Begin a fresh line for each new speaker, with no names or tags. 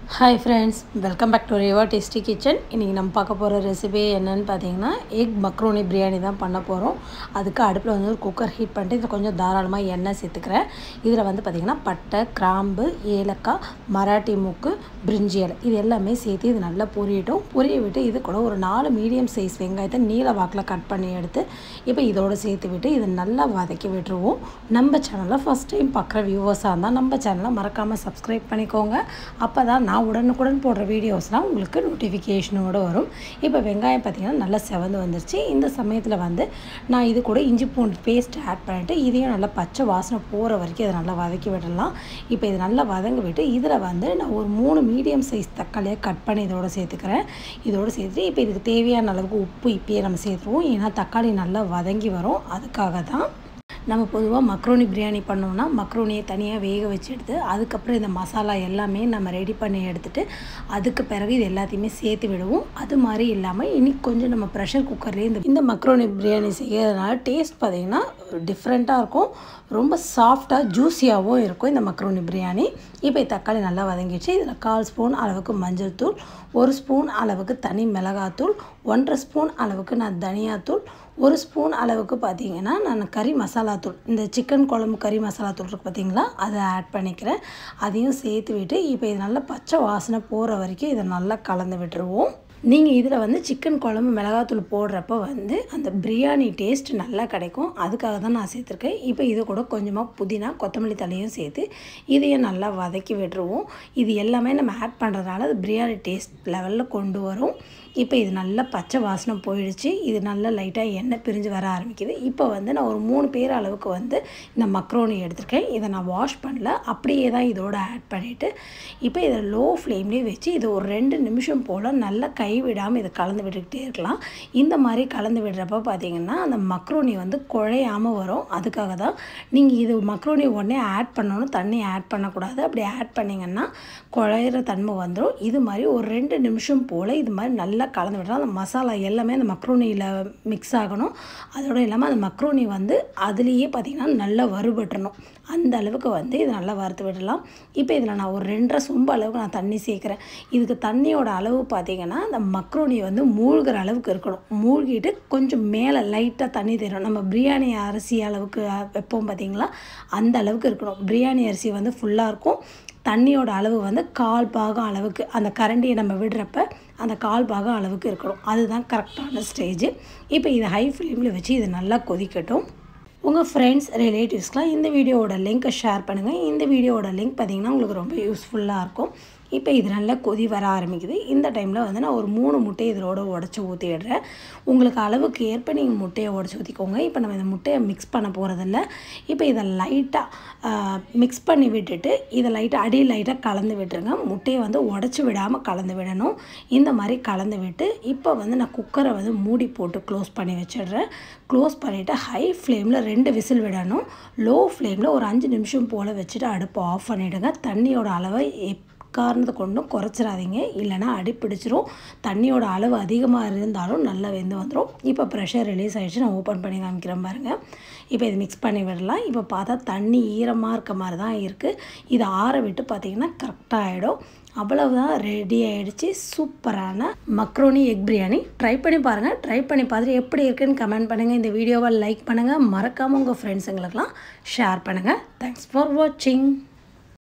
hi friends welcome back to Riva tasty kitchen இன்றைக்கி நம்ம பார்க்க போகிற ரெசிபி என்னன்னு பார்த்தீங்கன்னா எக் மக்ரோனி பிரியாணி தான் பண்ண போகிறோம் அதுக்கு அடுப்பில் வந்து ஒரு குக்கர் ஹீட் பண்ணிட்டு இதில் கொஞ்சம் தாராளமாக எண்ணெய் சேர்த்துக்கிறேன் இதில் வந்து பார்த்திங்கன்னா பட்டை கிராம்பு ஏலக்காய் மராட்டி மூக்கு பிரிஞ்சி இலை இது எல்லாமே சேர்த்து இது நல்லா பொரியட்டும் பொரிய விட்டு இது கூட ஒரு நாலு மீடியம் சைஸ் வெங்காயத்தை நீல வாக்கில் கட் பண்ணி எடுத்து இப்போ இதோடு சேர்த்து விட்டு இதை நல்லா வதக்கி விட்டுருவோம் நம்ம சேனலில் ஃபஸ்ட் டைம் பார்க்குற வியூவர்ஸாக இருந்தால் நம்ம சேனலை மறக்காமல் சப்ஸ்கிரைப் பண்ணிக்கோங்க அப்போ தான் நான் உடனுக்குடன் போடுற வீடியோஸ்லாம் உங்களுக்கு நோட்டிஃபிகேஷனோடு வரும் இப்போ வெங்காயம் பார்த்திங்கன்னா நல்லா செவந்து வந்துருச்சு இந்த சமயத்தில் வந்து நான் இது கூட இஞ்சி பூண்டு பேஸ்ட் ஆட் பண்ணிவிட்டு இதையும் நல்லா பச்சை வாசனை போகிற வரைக்கும் இதை நல்லா வதக்கி விடலாம் இப்போ இது நல்லா வதங்க விட்டு இதில் வந்து நான் ஒரு மூணு மீடியம் சைஸ் தக்காளியை கட் பண்ணி இதோடு சேர்த்துக்கிறேன் இதோடு சேர்த்துட்டு இப்போ இதுக்கு தேவையான அளவுக்கு உப்பு இப்பயே நம்ம சேர்த்துருவோம் ஏன்னா தக்காளி நல்லா வதங்கி வரும் அதுக்காக தான் நம்ம பொதுவாக மக்ரோனி பிரியாணி பண்ணோம்னா மக்ரோனியை தனியாக வேக வச்சு எடுத்து அதுக்கப்புறம் இந்த மசாலா எல்லாமே நம்ம ரெடி பண்ணி எடுத்துகிட்டு அதுக்கு பிறகு இது எல்லாத்தையுமே சேர்த்து விடுவோம் அது மாதிரி இல்லாமல் இனி கொஞ்சம் நம்ம ப்ரெஷர் குக்கர்லேயே இந்த இந்த மக்ரோனி பிரியாணி செய்யறதுனால டேஸ்ட் பார்த்திங்கன்னா டிஃப்ரெண்ட்டாக இருக்கும் ரொம்ப சாஃப்டாக ஜூஸியாகவும் இருக்கும் இந்த மக்ரோனி பிரியாணி இப்போ தக்காளி நல்லா வதங்கிடுச்சு இதில் கால் ஸ்பூன் அளவுக்கு மஞ்சள் தூள் ஒரு ஸ்பூன் அளவுக்கு தனி மிளகாத்தூள் ஒன்றரை ஸ்பூன் அளவுக்கு நான் தனியாத்தூள் ஒரு ஸ்பூன் அளவுக்கு பார்த்தீங்கன்னா நான் கறி மசாலாத்தூள் இந்த சிக்கன் குழம்பு கறி மசாலாத்தூள் இருக்குது பார்த்தீங்களா அதை ஆட் பண்ணிக்கிறேன் அதையும் சேர்த்து விட்டு இப்போ இது நல்லா பச்சை வாசனை போகிற வரைக்கும் இதை நல்லா கலந்து விட்டுருவோம் நீங்கள் இதில் வந்து சிக்கன் குழம்பு மிளகாத்தூள் போடுறப்ப வந்து அந்த பிரியாணி டேஸ்ட் நல்லா கிடைக்கும் அதுக்காக தான் நான் சேர்த்துருக்கேன் இப்போ இது கூட கொஞ்சமாக புதினா கொத்தமல்லி தலையும் சேர்த்து இதையும் நல்லா வதக்கி விட்டுருவோம் இது எல்லாமே நம்ம ஆட் பண்ணுறதுனால அது பிரியாணி டேஸ்ட் லெவலில் கொண்டு வரும் இப்போ இது நல்லா பச்சை வாசனை போயிடுச்சு இது நல்லா லைட்டாக எண்ணெய் பிரிஞ்சு வர ஆரம்பிக்குது இப்போ வந்து நான் ஒரு மூணு பேர் அளவுக்கு வந்து இந்த மக்ரோனி எடுத்திருக்கேன் இதை நான் வாஷ் பண்ணல அப்படியே தான் இதோட ஆட் பண்ணிவிட்டு இப்போ இதை லோ ஃப்ளேம்லேயே வச்சு இது ஒரு ரெண்டு நிமிஷம் போல் நல்லா கை விடாமல் இதை கலந்து விட்டுக்கிட்டே இருக்கலாம் இந்த மாதிரி கலந்து விடுறப்ப பார்த்தீங்கன்னா அந்த மக்ரோனி வந்து குழையாமல் வரும் அதுக்காக தான் நீங்கள் இது மக்ரோனி உடனே ஆட் பண்ணணும் தண்ணி ஆட் பண்ணக்கூடாது அப்படி ஆட் பண்ணிங்கன்னா குழையிற தன்மை வந்துடும் இது மாதிரி ஒரு ரெண்டு நிமிஷம் போல் இது மாதிரி நல்லா கலந்து விடலாம் அந்த மசாலா எல்லாமே அந்த மக்ரோனியில் மிக்ஸ் ஆகணும் அதோடு இல்லாமல் அந்த மக்ரோனி வந்து அதுலேயே பார்த்திங்கன்னா நல்லா வறுபட்டுறணும் அந்த அளவுக்கு வந்து இதை நல்லா வறுத்து விடலாம் இப்போ இதில் நான் ஒரு ரெண்டரை சொம்பு அளவுக்கு நான் தண்ணி சேர்க்குறேன் இதுக்கு தண்ணியோட அளவு பார்த்திங்கன்னா அந்த மக்ரோனி வந்து மூழ்கிற அளவுக்கு இருக்கணும் மூழ்கிட்டு கொஞ்சம் மேலே லைட்டாக தண்ணி தரும் நம்ம பிரியாணி அரிசி அளவுக்கு வைப்போம் பார்த்திங்களா அந்த அளவுக்கு இருக்கணும் பிரியாணி அரிசி வந்து ஃபுல்லாக இருக்கும் தண்ணியோட அளவு வந்து கால் பாகம் அளவுக்கு அந்த கரண்டியை நம்ம விடுறப்ப அந்த கால் பாகம் அளவுக்கு இருக்கணும் அதுதான் கரெக்டான ஸ்டேஜ் இப்போ இதை ஹை ஃப்ளேமில் வச்சு இது நல்லா கொதிக்கட்டும் உங்கள் ஃப்ரெண்ட்ஸ் ரிலேட்டிவ்ஸ்க்கெலாம் இந்த வீடியோவோட லிங்க்கை ஷேர் பண்ணுங்கள் இந்த வீடியோவோட லிங்க் பார்த்திங்கன்னா உங்களுக்கு ரொம்ப யூஸ்ஃபுல்லாக இருக்கும் இப்போ இது நல்லா கொதி வர ஆரம்பிக்குது இந்த டைமில் வந்து நான் ஒரு மூணு முட்டையை இதோட உடச்சி ஊற்றிடுறேன் உங்களுக்கு அளவுக்கு ஏற்ப நீங்கள் முட்டையை உடச்சி ஊற்றிக்கோங்க இப்போ நம்ம இந்த முட்டையை மிக்ஸ் பண்ண போகிறதில்ல இப்போ இதை லைட்டாக மிக்ஸ் பண்ணி விட்டுட்டு இதை லைட்டாக அடி லைட்டாக கலந்து விட்டுருங்க முட்டையை வந்து உடச்சி விடாமல் கலந்து விடணும் இந்த மாதிரி கலந்து விட்டு இப்போ வந்து நான் குக்கரை வந்து மூடி போட்டு க்ளோஸ் பண்ணி வச்சிடுறேன் க்ளோஸ் பண்ணிவிட்டு ஹை ஃப்ளேமில் ரெண்டு விசில் விடணும் லோ ஃப்ளேமில் ஒரு அஞ்சு நிமிஷம் போல் வச்சுட்டு அடுப்பு ஆஃப் பண்ணிவிடுங்க தண்ணியோட அளவை எப் காரணத்தை கொண்டும் குறைச்சிடாதீங்க இல்லைனா அடி பிடிச்சிரும் தண்ணியோட அளவு அதிகமாக இருந்தாலும் நல்லா வெந்து வந்துடும் இப்போ ப்ரெஷர் ரிலீஸ் ஆகிடுச்சு நான் ஓப்பன் பண்ணி காமிக்கிறேன் பாருங்கள் இப்போ இது மிக்ஸ் பண்ணி விடலாம் இப்போ பார்த்தா தண்ணி ஈரமாக இருக்க மாதிரி தான் இருக்குது இதை ஆற விட்டு பார்த்திங்கன்னா கரெக்டாக ஆகிடும் அவ்வளவுதான் ரெடி ஆகிடுச்சு சூப்பரான மக்ரோனி எக் பிரியாணி ட்ரை பண்ணி பாருங்கள் ட்ரை பண்ணி பார்த்துட்டு எப்படி இருக்குன்னு கமெண்ட் பண்ணுங்கள் இந்த வீடியோவை லைக் பண்ணுங்கள் மறக்காமல் உங்கள் ஃப்ரெண்ட்ஸுங்களுக்கெல்லாம் ஷேர் பண்ணுங்கள் தேங்க்ஸ் ஃபார் வாட்சிங்